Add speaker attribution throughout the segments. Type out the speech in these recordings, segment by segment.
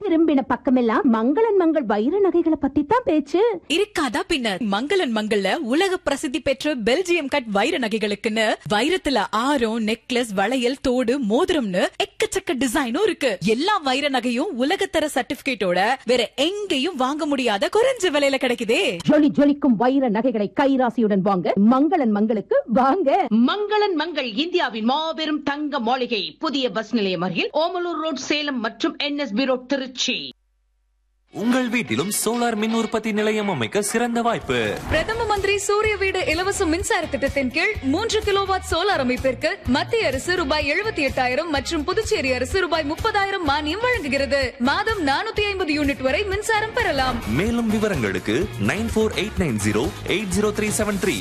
Speaker 1: திரும்பின பக்கமெல்லாம் மங்களன் மங்கள் வைர நகைகளை பத்தி தான் பேச்சு
Speaker 2: இருக்காதா பின்ன மங்களன் மங்கள்ல உலக பிரசித்தி பெற்ற பெல்ஜியம் கட் வைர நகைகளுக்குன்னு வைரத்துல ஆரம் நெக்லஸ் வளையல் தோடு மோதிரம்னு எக்கச்சக்க டிசைனும் இருக்கு எல்லா வைர நகையும் உலகத்தர சர்டிபிகேட்டோட வேற எங்கேயும் வாங்க முடியாத குறைஞ்ச விலையில கிடைக்குதே
Speaker 1: ஜொலி ஜொலிக்கும் வைர நகைகளை கைராசியுடன் வாங்க மங்களன் மங்களுக்கு வாங்க
Speaker 3: மங்களன் மங்கள் இந்தியாவின் மாபெரும் தங்க மாளிகை புதிய பஸ் நிலையம் அருகில் ஓமலூர் ரோட் சேலம் மற்றும் என்எஸ்பி ரோட் திருச்சி
Speaker 4: உங்கள் வீட்டிலும் சோலார் மின் உற்பத்தி நிலையம் அமைக்க சிறந்த வாய்ப்பு
Speaker 5: பிரதம மந்திரி சூரிய வீடு இலவச மின்சார திட்டத்தின் கீழ் மூன்று கிலோவாட் சோலார் அமைப்பிற்கு மத்திய அரசு ரூபாய் எழுபத்தி எட்டாயிரம் மற்றும் புதுச்சேரி அரசு ரூபாய் முப்பதாயிரம் மானியம் வழங்குகிறது மாதம் நானூத்தி ஐம்பது யூனிட் வரை மின்சாரம் பெறலாம்
Speaker 4: மேலும் விவரங்களுக்கு nine four eight nine zero eight zero three seven three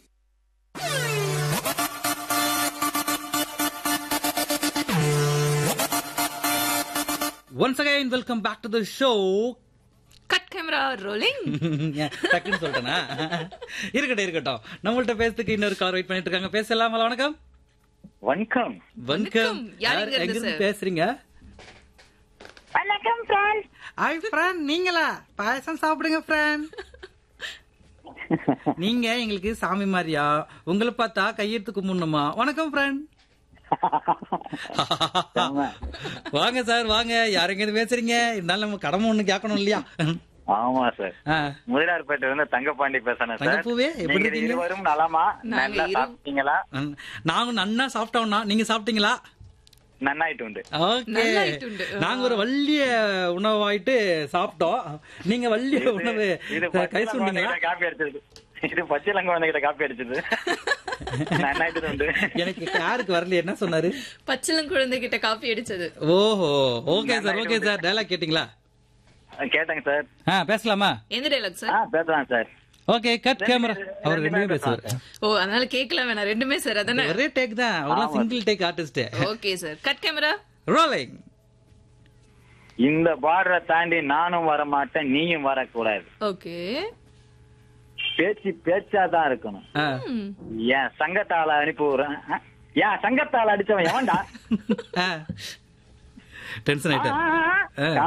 Speaker 6: once again welcome back to the show
Speaker 2: cut camera rolling
Speaker 6: டக்குன்னு சொல்லிட்டேனா இருக்கட்டும் இருக்கட்டும் நம்மள்ட்ட பேசுறதுக்கு இன்னொரு கார் வெயிட் பண்ணிட்டு இருக்காங்க பேசலாமா வணக்கம்
Speaker 7: வணக்கம்
Speaker 6: வணக்கம்
Speaker 2: யார்
Speaker 6: யார்
Speaker 2: இங்க இருந்து
Speaker 6: எங்கிருந்து
Speaker 2: சார்?
Speaker 6: பேசுறீங்க
Speaker 8: வணக்கம் ஃப்ரெண்ட்
Speaker 6: ஐ ஃப்ரெண்ட் நீங்களா பாயசம் சாப்பிடுங்க ஃப்ரெண்ட் நீங்க எங்களுக்கு சாமி மாதிரியா உங்களை பார்த்தா கையெடுத்து கும்பிடணுமா வணக்கம் ஃப்ரெண்ட் வாங்க சார் வாங்க யாருங்க பேசுறீங்க இருந்தாலும் நம்ம கடமை ஒண்ணு கேட்கணும் இல்லையா
Speaker 7: ஆமா சார்
Speaker 6: ஆ,
Speaker 7: முதலியார்பேட்டை வந்து தங்கப்பாண்டி பேசுறேன் சார்
Speaker 6: தங்கப்பூவே, எப்படி
Speaker 7: நீங்க
Speaker 6: இருக்கீங்க?
Speaker 7: இருவரும் நலமா நல்லா சாப்பிட்டீங்களா
Speaker 6: ம், நாங்க நன்னா சாப்பிட்டோம்னா நீங்க சாப்பிட்டீங்களா
Speaker 7: நன்னாயிட்டு உண்டு
Speaker 6: ஓகே நாங்க ஒரு வள்ளிய உணவாயிட்டு சாப்பிட்டோம் நீங்க வள்ளிய உணவு
Speaker 7: இது
Speaker 6: கை
Speaker 7: பச்சிளம்
Speaker 6: சுண்டீங்களா
Speaker 7: குழந்தைகிட்ட காப்பி அடிச்சது இது பச்சிலங்க குழந்தைகிட்ட காப்பி அடிச்சது நன்னாயிட்டு உண்டு
Speaker 6: எனக்கு யாருக்கு வரல என்ன சொன்னாரு
Speaker 2: பச்சிலம் குழந்தை கிட்ட காப்பி அடிச்சது
Speaker 6: ஓஹோ okay sir okay sir dialogue கேட்டிங்களா
Speaker 7: கேட்டேங்க சார்
Speaker 6: ஆ பேசலாமா
Speaker 2: எந்த டைலாக் சார்
Speaker 7: ஆ பேசலாம் சார்
Speaker 6: ஓகே கட் கேமரா அவர் ரெண்டுமே பேசுவார்
Speaker 2: ஓ அதனால கேட்கலாம் வேணாம் ரெண்டுமே சார் அதானே
Speaker 6: ஒரே டேக் தான் அவர்லாம் single take artist
Speaker 2: okay sir cut camera
Speaker 6: rolling
Speaker 7: இந்த பார்டரை தாண்டி நானும் வர மாட்டேன் நீயும் வரக்கூடாது
Speaker 2: ஓகே
Speaker 7: பேச்சு பேச்சா தான் இருக்கணும் ஏன் சங்கத்தால அனுப்பி விடுறேன் ஆ? ஏன் சங்கத்தால அடிச்சவன் எவன்டா
Speaker 6: டென்ஷன் ஆயிட்டார் ஆ.